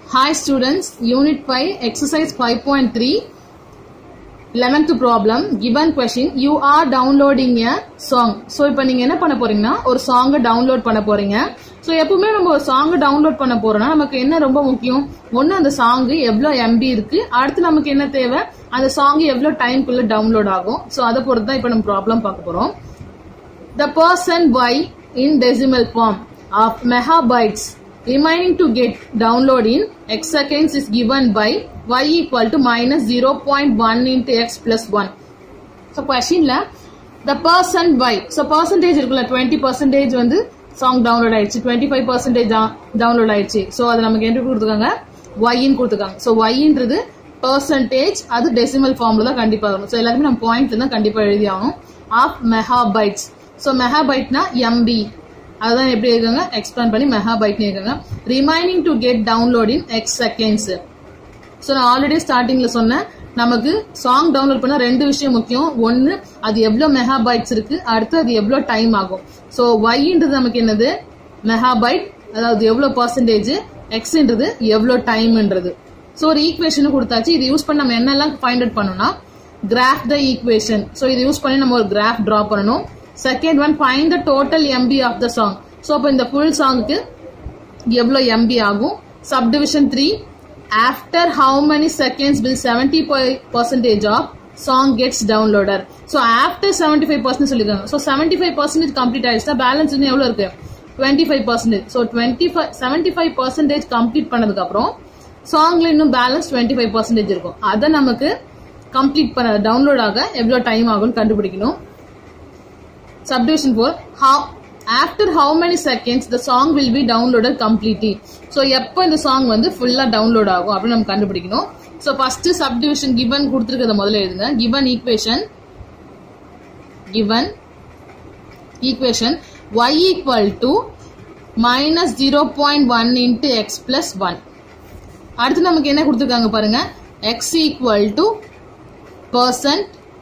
Hi students, Unit 5, Exercise 5.3, 11th problem, given question, you are downloading a song. So இப்போ நீங்க என்ன பண்ண போறீங்கன்னா ஒரு சாங்கை டவுன்லோட் பண்ண போறீங்க ஸோ எப்பவுமே நம்ம ஒரு சாங்கை டவுன்லோட் பண்ண போறோம்னா நமக்கு என்ன ரொம்ப முக்கியம் ஒன்று அந்த சாங் எவ்வளோ எம்பி இருக்கு அடுத்து நமக்கு என்ன தேவை அந்த சாங் எவ்வளோ டைம்குள்ள டவுன்லோட் ஆகும் ஸோ அதை பொறுத்து தான் இப்போ நம்ம ப்ராப்ளம் பார்க்க போறோம் The person Y in decimal form of megabytes remaining to get download in x seconds is given by y equal to minus 0.1 into x plus 1. So questionல the person Y so percentage இருக்குல்ல 20 percentage வந்து song download ஆயிடுச்சு 25 percentage download ஆயிடுச்சு so அது நமக்கு என்ன கொடுத்துருக்காங்க ஒய்ன்னு கொடுத்துருக்காங்க ஸோ ஒய்ன்றது பர்சன்டேஜ் அது டெசிமல் ஃபார்ம்ல தான் கண்டிப்பாக வரும் ஸோ எல்லாருமே நம்ம பாயிண்ட்ல தான் கண்டிப்பாக எழுதி ஆகணும் ஆஃப் மெகாபைட்ஸ் ஸோ மெகாபைட்னா எம்பி அதுதான் எப்படி இருக்காங்க எக்ஸ்பிளைன் பண்ணி மெகாபைட்னு இருக்காங்க remaining to get download in X seconds so நான் ஆல்ரெடி ஸ்டார்டிங்ல சொன்னேன் நமக்கு சாங் டவுன்லோட் பண்ண ரெண்டு விஷயம் முக்கியம் ஒன்னு அது எவ்வளவு மெகாபைட்ஸ் இருக்கு அடுத்து அது எவ்வளவு டைம் ஆகும் ஸோ ஒய்ன்றது நமக்கு என்னது மெகாபைட் அதாவது எவ்வளவு பர்சன்டேஜ் எக்ஸ்ன்றது எவ்வளவு டைம்ன்றது ஸோ ஒரு ஈக்குவேஷன் கொடுத்தாச்சு இது யூஸ் பண்ணி நம்ம என்னெல்லாம் ஃபைண்ட் அவுட் பண்ணணும்னா கிராஃப் த ஈக்குவேஷன் ஸோ இது யூஸ் பண்ணி நம்ம ஒரு கிராஃப் டிரா பண்ணணும் second one find the total MB of the song so அப்போ இந்த ஃபுல் சாங்க்கு எவ்வளோ எம்பி ஆகும் subdivision three after how many seconds will seventy percentage of song gets downloaded so after seventy five percent சொல்லியிருக்காங்க so seventy five percentage complete ஆயிடுச்சா balance இன்னும் எவ்வளோ இருக்கு twenty five percentage so twenty five seventy five percentage complete பண்ணதுக்கு அப்புறம் சாங்ல இன்னும் balance twenty five percentage இருக்கும் அதை நமக்கு கம்ப்ளீட் பண்ண டவுன்லோட் ஆக எவ்வளோ டைம் ஆகும்னு கண்டுபிடிக்கணும் subdivision 4 how after how many seconds the song will be downloaded completely so எப்போ இந்த சாங் வந்து ஃபுல்லா டவுன்லோட் ஆகும் அப்படின்னு நம்ம கண்டுபிடிக்கணும் ஸோ ஃபர்ஸ்ட் சப்டிவிஷன் கிவன் கொடுத்துருக்கிறத முதல்ல எழுதுங்க given equation given equation y equal to minus zero point one into X plus one அடுத்து நமக்கு என்ன கொடுத்துருக்காங்க பாருங்க X equal to percent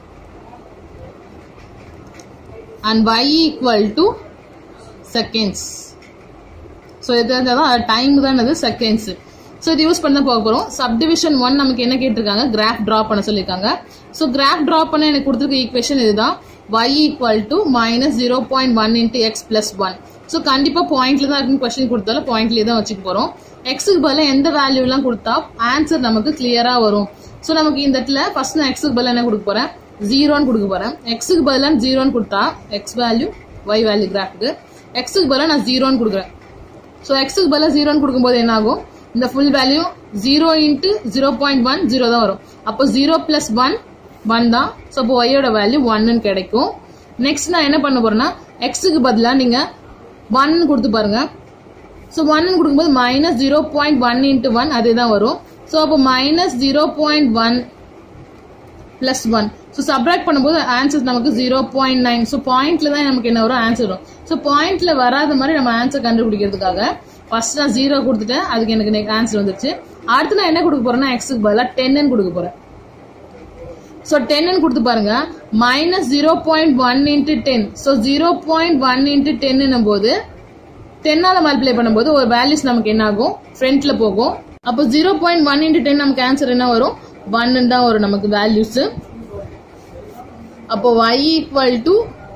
and y equal to seconds so இது தான் டைம் தான் அது செகண்ட்ஸ் ஸோ இது யூஸ் பண்ண போக போகிறோம் சப்டிவிஷன் ஒன் நமக்கு என்ன கேட்டிருக்காங்க கிராஃப் ட்ரா பண்ண சொல்லியிருக்காங்க ஸோ கிராஃப் ட்ரா பண்ண எனக்கு கொடுத்துருக்க ஈக்குவேஷன் இதுதான் y equal to minus zero point one into X plus one so கண்டிப்பாக பாயிண்ட்ல தான் இருக்குன்னு கொஸ்டின் கொடுத்தாலும் பாயிண்ட்லேயே தான் வச்சுக்க போகிறோம் எக்ஸுக்கு பதிலாக எந்த வேல்யூலாம் கொடுத்தா ஆன்சர் நமக்கு கிளியராக வரும் ஸோ நமக்கு இந்த இடத்துல ஃபர்ஸ்ட் நான் எக்ஸுக்கு பதிலாக என்ன கொடுக்க போகிறேன் ஜீரோன்னு கொடுக்க போறேன் எக்ஸுக்கு பதிலாக ஜீரோன்னு கொடுத்தா எக்ஸ் வேல்யூ ஒய் வேல்யூ கிராஃப்க்கு எக்ஸுக்கு பதிலாக நான் ஜீரோன்னு கொடுக்குறேன் ஸோ எக்ஸுக்கு பதிலாக ஜீரோன்னு கொடுக்கும்போது என்ன ஆகும் இந்த full value zero into zero point one zero தான் வரும் அப்போ ஜீரோ பிளஸ் ஒன் ஒன் தான் ஸோ அப்போ ஒய்யோட வேல்யூ ஒன்னு கிடைக்கும் நெக்ஸ்ட் நான் என்ன பண்ண போறேன்னா எக்ஸுக்கு பதிலாக நீங்க ஒன் கொடுத்து பாருங்க ஸோ ஒன்னு கொடுக்கும்போது minus zero point one into one அதே தான் வரும் ஸோ அப்போ minus zero point one plus one so subtract பண்ணும்போது ஆன்சர் நமக்கு ஜீரோ பாயிண்ட் நைன் ஸோ பாயிண்ட்ல தான் நமக்கு என்ன வரும் ஆன்சர் வரும் ஸோ பாயிண்ட்ல வராத மாதிரி நம்ம ஆன்சர் கண்டுபிடிக்கிறதுக்காக ஃபர்ஸ்ட் நான் ஜீரோ கொடுத்துட்டேன் அதுக்கு எனக்கு ஆன்சர் வந்துருச்சு அடுத்து நான் என்ன கொடுக்க போறேன்னா எக்ஸுக்கு பதிலாக டென்னு கொடுக்க போறேன் ஸோ டென்னு கொடுத்து பாருங்க minus zero point one into ten so zero point one into டென்னும் போது டென்னால மல்டிப்ளை பண்ணும்போது ஒரு வேல்யூஸ் நமக்கு என்ன ஆகும் ஃப்ரண்ட்ல போகும் அப்போ zero point one into ten நமக்கு ஆன்சர் என்ன வரும் ஒன்னு தான் வரும் நமக்கு வேல்யூஸ் அப்போ y equal to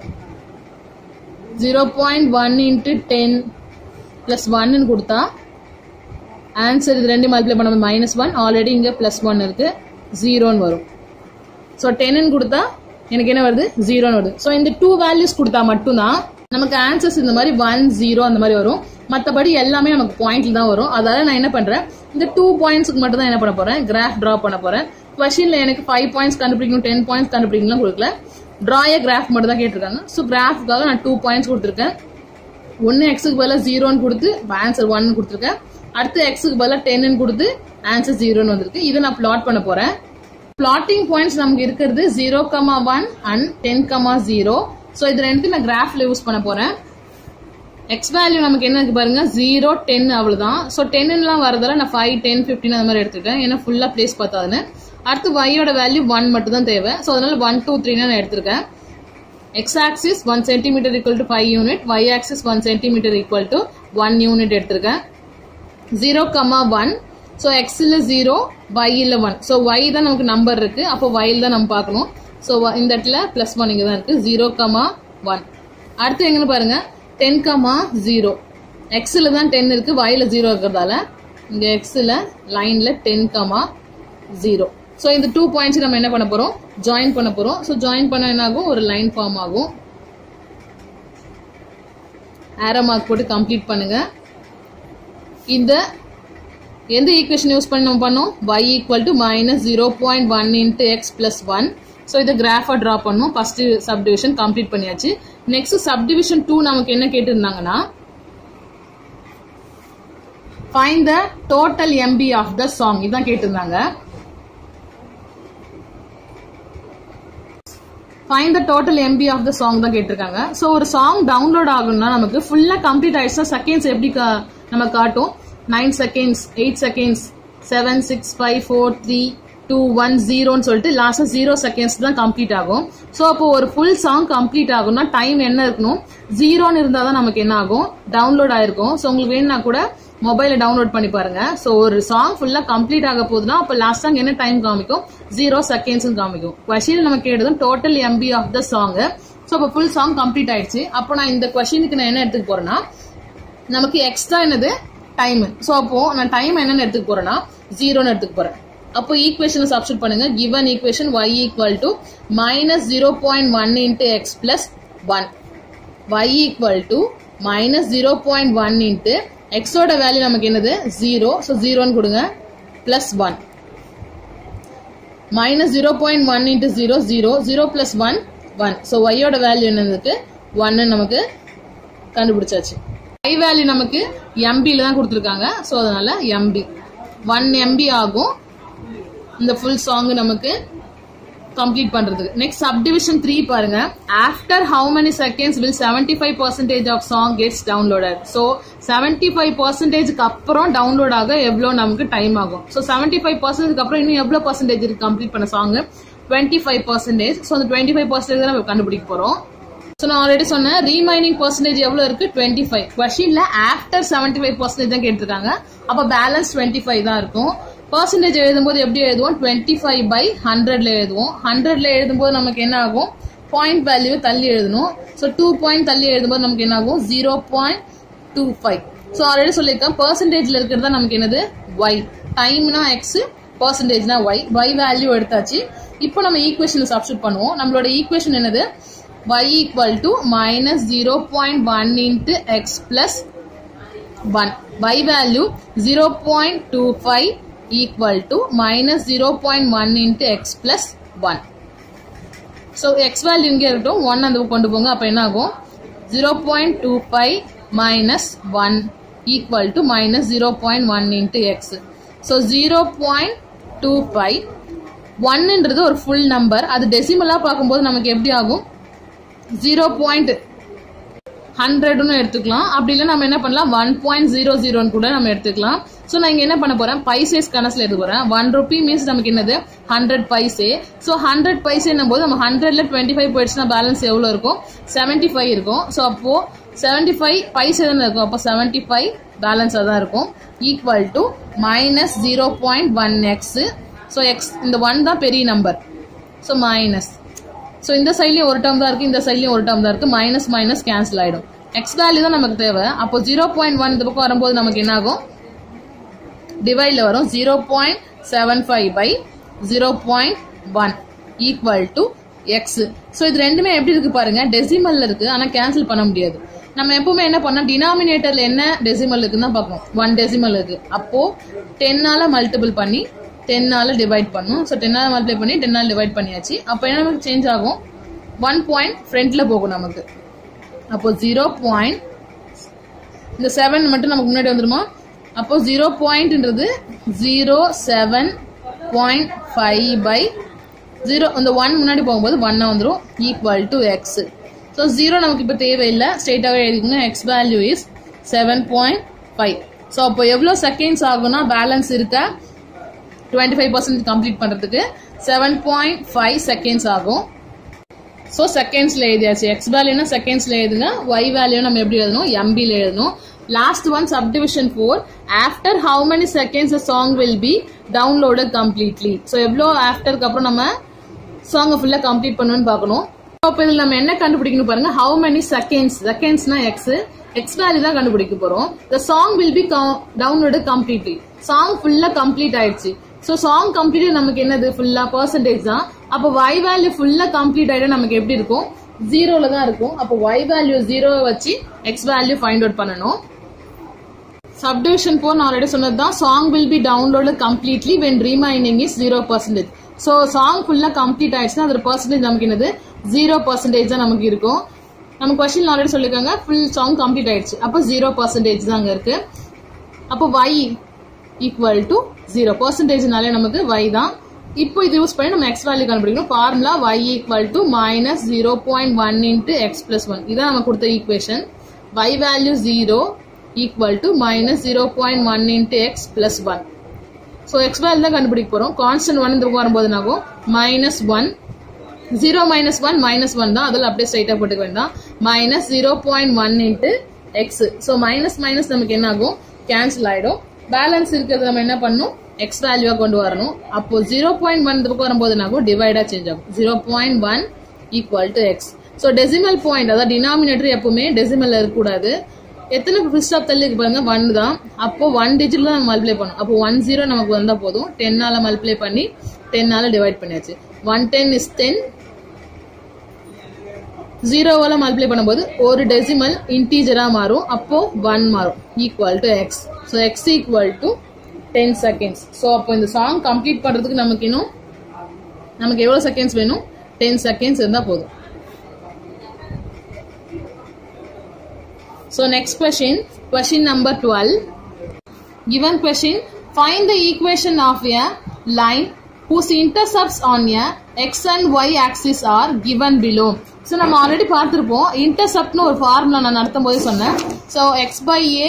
zero point one into ten plus ஒன்னு கொடுத்தா ஆன்சர் இது ரெண்டு மல்டிப்ளை பண்ணும்போது மைனஸ் ஒன் ஆல்ரெடி இங்கே பிளஸ் ஒன் இருக்கு ஜீரோன்னு வரும் ஸோ டென்னு கொடுத்தா எனக்கு என்ன வருது ஜீரோன்னு வருது ஸோ இந்த டூ வேல்யூஸ் கொடுத்தா மட்டும்தான் நமக்கு ஆன்சர்ஸ் இந்த மாதிரி ஒன் ஜீரோ அந்த மாதிரி வரும் மற்றபடி எல்லாமே நமக்கு பாயிண்ட்ல தான் வரும் அதாவது நான் என்ன பண்றேன் இந்த டூ பாயிண்ட்ஸ்க்கு மட்டும் தான் என்ன பண்ண போறேன் கிராஃப் டிரா பண்ண போறேன் கொஸ்டின்ல எனக்கு ஃபைவ் பாயிண்ட்ஸ் கண்டுபிடிக்கணும் டென் பாயிண்ட்ஸ் கண்டுபிடிக்கணும் கொடுக்கல டிராய கிராஃப் மட்டும் தான் கேட்டிருக்காங்க ஸோ கிராஃப்காக நான் டூ பாயிண்ட்ஸ் கொடுத்துருக்கேன் ஒன்று எக்ஸுக்கு பதிலாக ஜீரோன்னு கொடுத்து ஆன்சர் ஒன்னு கொடுத்துருக்கேன் அடுத்து எக்ஸுக்கு பதிலாக டென்னு கொடுத்து ஆன்சர் ஜீரோன்னு வந்திருக்கு இதை நான் பிளாட் பண்ண போறேன் பிளாட்டிங் பாயிண்ட்ஸ் நமக்கு இருக்கிறது zero comma one and ten comma zero so இது ரெண்டுத்தையும் நான் கிராஃப்ல யூஸ் பண்ண போறேன் எக்ஸ் வேல்யூ நமக்கு என்ன இருக்கு பாருங்க ஜீரோ டென் அவ்வளவுதான் ஸோ டென்னுலாம் வரதால நான் ஃபைவ் டென் ஃபிஃப்டின் அந்த மாதிரி எடுத்துருக்கேன் ஏன்னா ஃபுல்லா பிளேஸ் பார்த்தாதுன்னு அடுத்து ஒய்யோட வேல்யூ ஒன் மட்டும் தான் தேவை ஸோ அதனால ஒன் டூ த்ரீன்னு நான் எடுத்திருக்கேன் x axis 1 centimeter equal to 5 unit y axis 1 centimeter equal to 1 unit எடுத்திருக்கேன் 0 comma 1 ஸோ எக்ஸில் ஜீரோ ஒய்யில் ஒன் ஸோ ஒய் தான் நமக்கு நம்பர் இருக்கு அப்போ ஒயில் தான் நம்ம பார்க்கணும் ஸோ இந்த இடத்துல ப்ளஸ் ஒன் இங்கே தான் இருக்கு ஜீரோ கமா ஒன் அடுத்து எங்கன்னு பாருங்க டென் கமா ஜீரோ எக்ஸில் தான் டென் இருக்கு ஒயில் ஜீரோ இருக்கிறதால இங்கே எக்ஸில் லைனில் டென் கமா ஜீரோ ஸோ இந்த டூ பாயிண்ட்ஸ் நம்ம என்ன பண்ண போறோம் ஜாயின் பண்ண போறோம் ஸோ ஜாயின் பண்ண என்ன ஆகும் ஒரு லைன் ஃபார்ம் ஆகும் ஆரோ மார்க் போட்டு கம்ப்ளீட் பண்ணுங்க இந்த எந்த ஈக்குவேஷன் யூஸ் பண்ணி நம்ம பண்ணோம் y equal to minus zero point one into X plus one so இதை கிராஃபாக ட்ரா பண்ணோம் ஃபர்ஸ்ட் சப்டிவிஷன் கம்ப்ளீட் பண்ணியாச்சு நெக்ஸ்ட் சப்டிவிஷன் டூ நமக்கு என்ன கேட்டிருந்தாங்கன்னா find the total MB of the song இதான் கேட்டிருந்தாங்க find the total MB of the song தான் கேட்டிருக்காங்க ஸோ ஒரு சாங் டவுன்லோட் ஆகணும்னா நமக்கு ஃபுல்லாக கம்ப்ளீட் ஆயிடுச்சுன்னா செகண்ட்ஸ் எப்படி கா- நம்ம காட்டும் nine seconds eight seconds seven six five four three two one ஜீரோன்னு சொல்லிட்டு லாஸ்ட்டாக ஜீரோ செகண்ட்ஸ் தான் கம்ப்ளீட் ஆகும் ஸோ அப்போ ஒரு ஃபுல் சாங் கம்ப்ளீட் ஆகும்னா டைம் என்ன இருக்கணும் ஜீரோன்னு இருந்தால் தான் நமக்கு என்ன ஆகும் டவுன்லோட் ஆயிருக்கும் ஸோ உங்களுக்கு வேணும்னா கூட மொபைல டவுன்லோட் பண்ணி பாருங்க ஸோ ஒரு சாங் ஃபுல்லா கம்ப்ளீட் ஆக போகுதுன்னா அப்போ லாஸ்ட் சாங் என்ன டைம் காமிக்கும் ஜீரோ செகண்ட்ஸ் காமிக்கும் கொஸ்டின் நம்ம கேட்டதும் total MB of the song so அப்போ ஃபுல் சாங் கம்ப்ளீட் ஆயிடுச்சு அப்போ நான் இந்த கொஸ்டினுக்கு நான் என்ன எடுத்துக்க போறேன்னா நமக்கு எக்ஸ்ட்ரா என்னது டைம் ஸோ அப்போ நான் டைம் என்னன்னு எடுத்துக்க போறேன்னா ஜீரோன்னு எடுத்துக்க போறேன் அப்போ ஈக்குவேஷனை சப்ஸ்டியூட் பண்ணுங்க given equation y equal to minus zero point one into X plus one y equal to minus zero point one into எக்ஸோட வேல்யூ நமக்கு என்னது ஜீரோ ஸோ ஜீரோன்னு கொடுங்க plus one minus zero point one into zero zero zero plus one one so ஒய்யோட value என்னதுக்கு ஒன்னு நமக்கு கண்டுபிடிச்சாச்சு ஐ வேல்யூ நமக்கு எம்பியில் தான் கொடுத்துருக்காங்க ஸோ அதனால எம்பி ஒன் எம்பி ஆகும் இந்த ஃபுல் சாங் நமக்கு கம்ப்ளீட் பண்றதுக்கு நெக்ஸ்ட் சப்டிவிஷன் த்ரீ பாருங்க after how many seconds will seventy five percentage of song gets downloaded so seventy five பர்சன்டேஜ்க்கு அப்புறம் டவுன்லோட் ஆக எவ்வளோ நமக்கு டைம் ஆகும் ஸோ செவன்டி ஃபைவ் பர்சன்டேஜ்க்கு அப்புறம் இன்னும் எவ்வளோ பர்சன்டேஜ் இருக்கு கம்ப்ளீட் பண்ண song twenty five percentage so அந்த டுவெண்ட்டி ஃபைவ் பர்சன்டேஜ் தான் நம்ம கண்டுபிடிக்க போறோம் ஸோ நான் ஆல்ரெடி சொன்னேன் ரீமைனிங் பர்சன்டேஜ் எவ்வளோ இருக்கு டுவெண்ட்டி ஃபைவ் கொஸ்டின்ல ஆஃப்டர் செவன்டி ஃபைவ் பர்சன்டேஜ் தான் கேட்டிருக்காங்க அப்போ பேலன்ஸ் டுவெண்ட்டி ஃபைவ் தான் இருக்கும் பர்சன்டேஜ் எழுதும்போது எப்படி எழுதுவோம் டுவெண்ட்டி ஃபைவ் பை ஹண்ட்ரட்ல எழுதுவோம் ஹண்ட்ரட்ல எழுதும்போது நமக்கு என்ன ஆகும் பாயிண்ட் வேல்யூ தள்ளி எழுதணும் ஸோ டூ பாயிண்ட் தள்ளி எழுதும்போது நமக்கு என்ன ஆகும் zero point two five so already சொல்லியிருக்கேன் பர்சன்டேஜ்ல இருக்கிறது தான் நமக்கு என்னது ஒய் டைம்னா எக்ஸ் பர்சன்டேஜ்னா ஒய் ஒய் வேல்யூ எடுத்தாச்சு இப்போ நம்ம ஈக்குவேஷன் சப்ஸ்டியூட் பண்ணுவோம் நம்மளோட ஈக்குவேஷன் என்னது y equal to minus 0.1 into x plus 1 y value 0.25 equal to minus 0.1 into x plus 1 so x value இங்க இருக்கட்டும் 1 அந்த பக்கம் கொண்டு போங்க அப்ப என்ன ஆகும் 0.25 minus 1 equal to minus 0.1 into x so 0.25 ஒன்னுன்றது ஒரு ஃபுல் நம்பர் அது டெசிமலா பார்க்கும்போது நமக்கு எப்படி ஆகும் ஜீரோ பாயிண்ட் ஹண்ட்ரட்னு எடுத்துக்கலாம் அப்படி இல்லை நம்ம என்ன பண்ணலாம் ஒன் பாயிண்ட் ஜீரோ ஜீரோன்னு கூட நம்ம எடுத்துக்கலாம் ஸோ நான் இங்கே என்ன பண்ண போறேன் பைசேஸ் கணக்கில் எடுக்க போறேன் ஒன் ருபி மீன்ஸ் நமக்கு என்னது ஹண்ட்ரட் பைசே ஸோ ஹண்ட்ரட் பைசேன்னும் போது நம்ம ஹண்ட்ரட்ல டுவெண்ட்டி ஃபைவ் போயிடுச்சுன்னா பேலன்ஸ் எவ்வளோ இருக்கும் செவன்ட்டி ஃபைவ் இருக்கும் ஸோ அப்போ செவன்ட்டி ஃபைவ் பைசே தானே இருக்கும் அப்போ செவன்ட்டி ஃபைவ் பேலன்ஸாக தான் இருக்கும் equal to minus zero point one x so x இந்த ஒன் தான் பெரிய நம்பர் ஸோ மைனஸ் ஸோ இந்த சைட்லயும் ஒரு டேர்ம் தான் இருக்கு இந்த சைட்லயும் ஒரு டேர்ம் தான் இருக்கு மைனஸ் மைனஸ் கேன்சல் ஆயிடும் எக்ஸ் வேல்யூ தான் நமக்கு தேவை அப்போ ஜீரோ பாயிண்ட் ஒன் இந்த பக்கம் வரும்போது நமக்கு என்ன ஆகும் டிவைட்ல வரும் zero point seven five by zero point one equal to x so இது ரெண்டுமே எப்படி இருக்கு பாருங்க டெசிமல்ல இருக்கு ஆனால் கேன்சல் பண்ண முடியாது நம்ம எப்பவுமே என்ன பண்ணோம் டினாமினேட்டர்ல என்ன டெசிமல் இருக்குன்னு தான் பார்க்கணும் ஒன் டெசிமல் இருக்கு அப்போ டென்னால மல்டிபிள் பண்ணி டென்னால டிவைட் பண்ணும் ஸோ டென்னால மல்டிப்ளை பண்ணி டென்னால டிவைட் பண்ணியாச்சு அப்போ என்ன நமக்கு சேஞ்ச் ஆகும் ஒன் பாயிண்ட் ஃப்ரண்ட்ல போகும் நமக்கு அப்போ ஜீரோ பாயிண்ட் இந்த செவன் மட்டும் நமக்கு முன்னாடி வந்துருமா அப்போ ஜீரோ பாயிண்ட்ன்றது zero seven point five by zero இந்த ஒன் முன்னாடி போகும்போது ஒன்னா வந்துடும் equal to x so zero நமக்கு இப்போ தேவையில்லை ஸ்ட்ரெயிட்டாகவே எழுதிக்கணும் x value is seven point five so அப்போ எவ்வளோ செகண்ட்ஸ் ஆகும்னா பேலன்ஸ் இருக்கா டுவெண்ட்டி ஃபைவ் பர்சன்ட் கம்ப்ளீட் பண்ணுறதுக்கு செவன் பாயிண்ட் ஃபைவ் செகண்ட்ஸ் ஆகும் ஸோ செகண்ட்ஸ்ல எழுதியாச்சு எக்ஸ் வேல்யூனா செகண்ட்ஸ்ல எழுதுங்க ஒய் வேல்யூ நம்ம எப்படி எழுதணும் எம்பியில் எழுதணும் last one subdivision four after how many seconds song will be downloaded completely so எவ்வளோ ஆஃப்டருக்கு அப்புறம் நம்ம சாங்கை ஃபுல்லாக கம்ப்ளீட் பண்ணணும்னு பார்க்கணும் இப்போ இதில் நம்ம என்ன கண்டுபிடிக்கணும் பாருங்க ஹவு மெனி செகண்ட்ஸ் செகண்ட்ஸ்னா எக்ஸ் எக்ஸ் வேல்யூ தான் கண்டுபிடிக்க போறோம் the song will be download completely song ஃபுல்லா கம்ப்ளீட் ஆயிடுச்சு ஸோ சாங் கம்ப்ளீட் நமக்கு என்னது ஃபுல்லா பர்சன்டேஜ் தான் அப்போ ஒய் வேல்யூ ஃபுல்லா கம்ப்ளீட் ஆயிடும் நமக்கு எப்படி இருக்கும் ஜீரோல தான் இருக்கும் அப்போ ஒய் வேல்யூ ஜீரோவை வச்சு எக்ஸ் வேல்யூ ஃபைண்ட் அவுட் பண்ணணும் சப்டிவிஷன் ஃபோர் நான் ஆல்ரெடி சொன்னது தான் song will be download completely when remaining is zero percentage so song ஃபுல்லாக கம்ப்ளீட் ஆயிடுச்சுன்னா அதோட பர்சன்டேஜ் நமக்கு என்னது ஜீரோ பர்சன்டேஜ் தான் நமக்கு இருக்கும் நம்ம கொஸ்டின் ஆல்ரெடி சொல்லியிருக்காங்க ஃபுல் சாங் கம்ப்ளீட் ஆயிடுச்சு அப்போ ஜீரோ பர்சன்டேஜ் தான் அங்கே இருக்கு அப்போ y ஈக்குவல் டு ஜீரோ பர்சன்டேஜ்னாலே நமக்கு y தான் இப்போ இது யூஸ் பண்ணி நம்ம எக்ஸ் வேல்யூ கண்டுபிடிக்கணும் formula y equal to minus zero point one into X plus one இதான் நம்ம கொடுத்த equation y value zero equal to minus zero point one into X plus one so x value தான் கண்டுபிடிக்க போகிறோம் constant one இந்த பக்கம் வரும்போது என்னாகும் minus one zero minus one minus one தான் அதில் அப்படியே ஸ்ட்ரைட்டாக போட்டுக்க வேண்டாம் minus zero point one into x so minus minus நமக்கு என்ன ஆகும் கேன்சல் ஆகிடும் பேலன்ஸ் இருக்கிறது நம்ம என்ன பண்ணணும் எக்ஸ் வேல்யூவாக கொண்டு வரணும் அப்போ ஜீரோ பாயிண்ட் ஒன் இந்த பக்கம் வரும்போது என்ன ஆகும் டிவைடாக சேஞ்ச் ஆகும் zero point one equal to x so decimal point அதாவது டினாமினேட்டர் எப்பவுமே டெசிமல் இருக்கக்கூடாது எத்தனை ஃபுல் ஸ்டாப் தள்ளி இருக்கு பாருங்க ஒன் தான் அப்போ ஒன் டிஜிட்ல தான் நம்ம மல்டிப்ளை பண்ணணும் அப்போ ஒன் ஜீரோ நமக்கு வந்தா போதும் டென்னால மல்டிப்ளை பண்ணி டென்னால டிவைட் பண்ணியாச்சு ஒன் டென் இஸ் டென் ஜீரோவால மல்டிப்ளை பண்ணும்போது ஒரு டெசிமல் இன்டீஜரா மாறும் அப்போ ஒன் மாறும் equal to x so x equal to ten seconds so அப்போ இந்த சாங் கம்ப்ளீட் பண்றதுக்கு நமக்கு இன்னும் நமக்கு எவ்வளவு செகண்ட்ஸ் வேணும் டென் செகண்ட்ஸ் இருந்தா போதும் So next question, question number 12. Given question, find the equation of a line whose intercepts on a x and y axis are given below. So நம்ம ஆல்ரெடி பார்த்துருப்போம் இன்டர்செப்ட்னு ஒரு ஃபார்முலா நான் நடத்தும் போது சொன்னேன் so x by a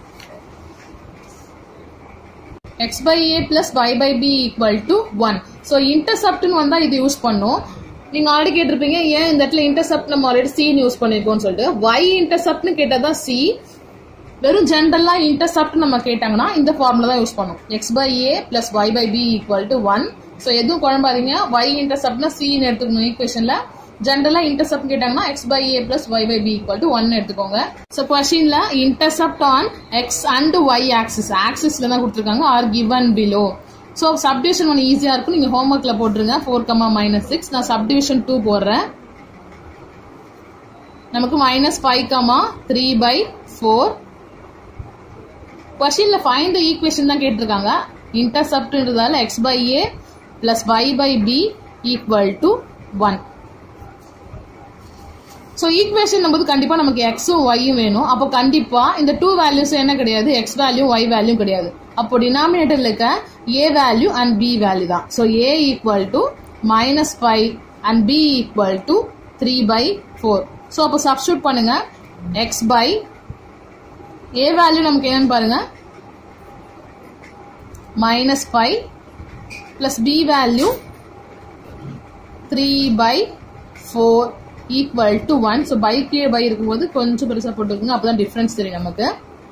x by a plus y by b equal to one so இன்டர்செப்ட்னு வந்தால் இது யூஸ் பண்ணும் நீங்க ஆல்ரெடி கேட்டிருப்பீங்க ஏன் இந்த இடத்துல இன்டர்செப்ட் நம்ம ஆல்ரெடி சி யூஸ் பண்ணிருக்கோம்னு சொல்லிட்டு ஒய் இன்டர்செப்ட்னு கேட்டதா சி வெறும் ஜென்ரலா இன்டர்செப்ட் நம்ம கேட்டாங்கன்னா இந்த ஃபார்முலா தான் யூஸ் பண்ணும் x by a plus y by b equal to one so எதுவும் குழம்பாதீங்க ஒய் இன்டர்செப்ட்னா சின்னு எடுத்துக்கணும் ஈக்குவேஷன்ல ஜென்ரலா இன்டர்செப்ட் கேட்டாங்கன்னா x by a plus y by b equal to one எடுத்துக்கோங்க ஸோ கொஸ்டின்ல intercept on x and y axis ஆக்சிஸ்ல தான் கொடுத்துருக்காங்க are given below so subdivision ஒன்று ஈஸியாக இருக்கும் நீங்கள் ஹோம்ஒர்க்கில் போட்டுருங்க ஃபோர் கமா மைனஸ் சிக்ஸ் நான் சப்டிவிஷன் டூ போடுறேன் நமக்கு minus five comma three by four கொஸ்டின்ல ஃபைன் த ஈக்குவேஷன் தான் கேட்டிருக்காங்க இன்டர்செப்ட்ன்றதால x by a plus y by b equal to one so equation போது கண்டிப்பாக நமக்கு எக்ஸும் ஒய்யும் வேணும் அப்போ கண்டிப்பாக இந்த டூ வேல்யூஸும் என்ன கிடையாது எக்ஸ் வேல்யூ ஒய் வேல்யூ கிடையாது அப்போ டினாமினேட்டர்ல இருக்க a value and b value தான் so a equal to minus five and b equal to three by four so அப்போ சப்ஸ்டியூட் பண்ணுங்க எக்ஸ் பை ஏ வேல்யூ நமக்கு என்னன்னு பாருங்க minus five plus b value three by four equal to one so by கீழே by இருக்கும்போது கொஞ்சம் பெருசாக போட்டுக்கோங்க அப்போ தான் டிஃப்ரென்ஸ் தெரியும் நமக்கு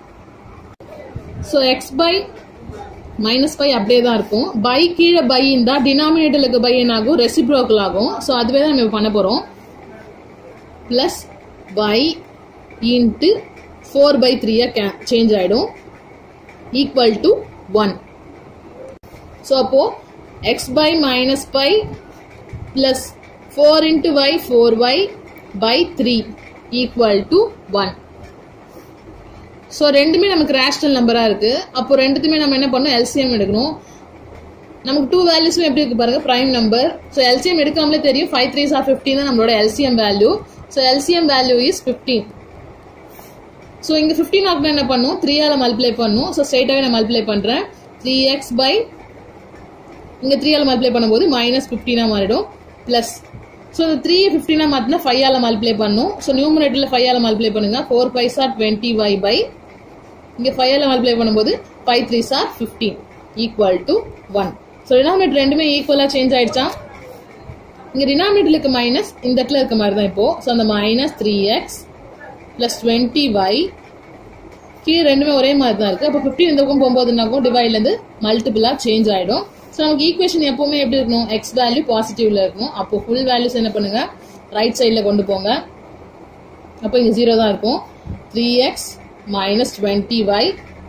so x by minus five அப்படியே தான் இருக்கும் பை கீழே பை இருந்தா டினாமினேட்டர்ல இருக்க பை என்ன ஆகும் ரெசிப்ரோக்கல் ஆகும் ஸோ அதுவே தான் நம்ம பண்ண போறோம் plus by into four by த்ரீயா சேஞ்ச் ஆயிடும் ஈக்குவல் டு ஒன் ஸோ அப்போ x by minus by plus four into y four y by three equal to one so ரெண்டுமே நமக்கு ரேஷனல் நம்பராக இருக்கு அப்போ ரெண்டுத்துமே நம்ம என்ன பண்ணணும் எல்சிஎம் எடுக்கணும் நமக்கு டூ வேல்யூஸும் எப்படி இருக்கு பாருங்க பிரைம் நம்பர் ஸோ எல்சிஎம் எடுக்காமலே தெரியும் ஃபைவ் த்ரீஸ் ஆர் ஃபிஃப்டின் தான் நம்மளோட LCM value so LCM value is fifteen so இங்கே ஃபிஃப்டீன் ஆஃப்னா என்ன பண்ணும் த்ரீயால் மல்டிப்ளை பண்ணும் ஸோ ஸ்ட்ரைட்டாகவே நான் மல்டிப்ளை பண்ணுறேன் த்ரீ எக்ஸ் பை இங்கே த்ரீயால் மல்டிப்ளை பண்ணும்போது மைனஸ் ஃபிஃப்டீனாக மாறிடும் ப்ளஸ் ஸோ இந்த த்ரீ ஃபிஃப்டினா மாற்றினா ஃபைவால் மல்டிப்ளை பண்ணும் ஸோ நியூமரேட்டரில் ஃபைவால் மல்டிப்ளை பண்ணுங்க ஃபோர் பைசா டுவெண்ட்டி ஒய் பை இங்கே ஃபைவால் மல்டிப்ளை பண்ணும்போது ஃபைவ் த்ரீ சார் fifteen equal to one so denominator ரெண்டுமே ஈக்குவலாக சேஞ்ச் ஆயிடுச்சா இங்க டினாமினேட்டர்ல இருக்க மைனஸ் இந்த இடத்துல இருக்க மாதிரி தான் இப்போ ஸோ அந்த minus three x plus twenty y கீழே ரெண்டுமே ஒரே மாதிரி தான் இருக்கு அப்போ ஃபிஃப்டி இந்த பக்கம் போகும்போதுனாக்கும் டிவைட்ல இருந்து மல்டிபிளா சேஞ்ச் ஆயிடும் ஸோ நமக்கு ஈக்குவேஷன் எப்பவுமே எப்படி இருக்கணும் எக்ஸ் வேல்யூ பாசிட்டிவ்ல இருக்கணும் அப்போ ஃபுல் வேல்யூஸ் என்ன பண்ணுங்க ரைட் சைடில் கொண்டு போங்க அப்போ இங்க ஜீரோ தான் இருக்கும் three x minus twenty y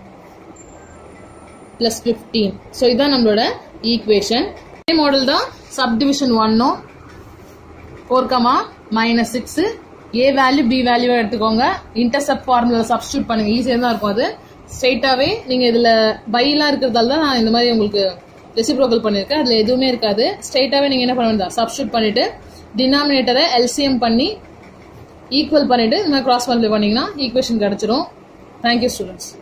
plus fifteen so இதுதான் நம்மளோட ஈக்குவேஷன் இதே மாடல் தான் சப்டிவிஷன் ஒன்னும் four comma minus six a value b value எடுத்துக்கோங்க இன்டர்செப்ட் ஃபார்முலா சப்ஸ்டியூட் பண்ணுங்க ஈஸியாக தான் இருக்கும் அது ஸ்ட்ரைட்டாவே நீங்க இதுல பைலாம் இருக்கிறதால தான் நான் இந்த மாதிரி உங்களுக்கு ரெசிப்ரோக்கல் பண்ணிருக்கேன் அதுல எதுவுமே இருக்காது ஸ்ட்ரைட்டாவே நீங்க என்ன பண்ண வேண்டாம் சப்ஸ்டியூட் பண்ணிட்டு டினாமினேட்டரை எல்சிஎம் பண்ணி ஈக்குவல் பண்ணிட்டு இந்த மாதிரி கிராஸ் மல்டிப்ளை பண்ணீங்கன்னா ஈக்குவேஷன் கிடைச்சிரும் தேங்க்யூ ஸ்டூடெண்ட்ஸ்